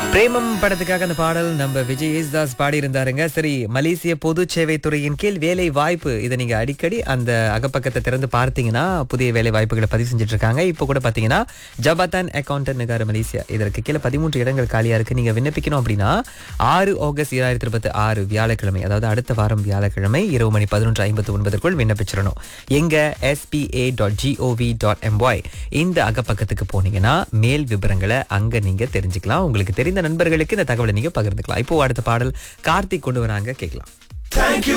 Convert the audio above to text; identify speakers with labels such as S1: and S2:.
S1: பிரேமம் படத்துக்காக அந்த பாடல் நம்ம விஜய் யேசுதாஸ் பாடி இருந்தாருங்க சரி மலேசிய பொது சேவை துறையின் கீழ் வேலை வாய்ப்பு இதை நீங்க அடிக்கடி அந்த அகப்பக்கத்தை திறந்து பார்த்தீங்கன்னா புதிய வேலை வாய்ப்புகளை பதிவு செஞ்சுட்டு இருக்காங்க இப்போ கூட பாத்தீங்கன்னா ஜபாத்தான் அக்கௌண்டன்ட் நகார மலேசியா இதற்கு கீழே பதிமூன்று இடங்கள் காலியா இருக்கு நீங்க விண்ணப்பிக்கணும் அப்படின்னா ஆறு ஆகஸ்ட் இரண்டாயிரத்தி இருபத்தி ஆறு வியாழக்கிழமை அதாவது அடுத்த வாரம் வியாழக்கிழமை இரவு மணி பதினொன்று ஐம்பத்தி ஒன்பதற்குள் விண்ணப்பிச்சிடணும் எங்க SPA dot GOV dot MY இந்த அகப்பக்கத்துக்கு போனீங்கன்னா மேல் விவரங்களை அங்க நீங்க தெரிஞ்சுக்கலாம் உங்களுக்கு தெரிந்த நண்பர்களுக்கு இந்த தகவலை நீங்க பகிர்ந்துக்கலாம் இப்போ அடுத்த பாடல் கார்த்திக் கொண்டு வராங்க கேட்கலாம்
S2: Thank you